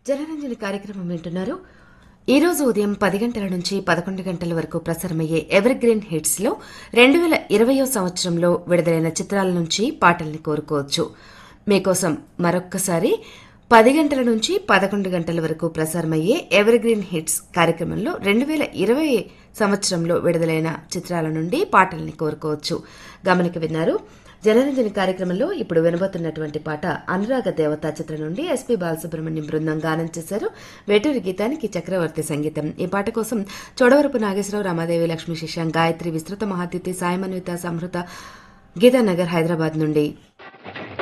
జనరంజని కార్యక్రమం వింటున్నారు ఈ రోజు ఉదయం పది గంటల నుంచి పదకొండు గంటల వరకు ప్రసారమయ్యే ఎవర్ గ్రీన్ హిట్స్ లో రెండు వేల ఇరవయో సంవత్సరంలో విడుదలైన చిత్రాల నుంచి పాటల్ని కోరుకోవచ్చు మీకోసం మరొక్కసారి పది గంటల నుంచి పదకొండు గంటల వరకు ప్రసారమయ్యే ఎవర్ గ్రీన్ హిట్స్ కార్యక్రమంలో రెండు వేల ఇరవై సంవత్సరంలో విడుదలైన చిత్రాల నుండి పాటల్ని కోరుకోవచ్చు గమనిక విన్నారు జనరంజని కార్యక్రమంలో ఇప్పుడు వినబోతున్నటువంటి పాట అనురాగ దేవత చిత్రం నుండి ఎస్పీ బాలసుబ్రహ్మణ్యం బృందం గానం చేశారు వేటూరి గీతానికి చక్రవర్తి సంగీతం ఈ పాట కోసం చోడవరపు నాగేశ్వరరావు రామాదేవి లక్ష్మీ శశాంక్ గాయత్రి విస్తృత మహాతిథి సాయమన్విత సంహృత గీతానగర్ హైదరాబాద్ నుండి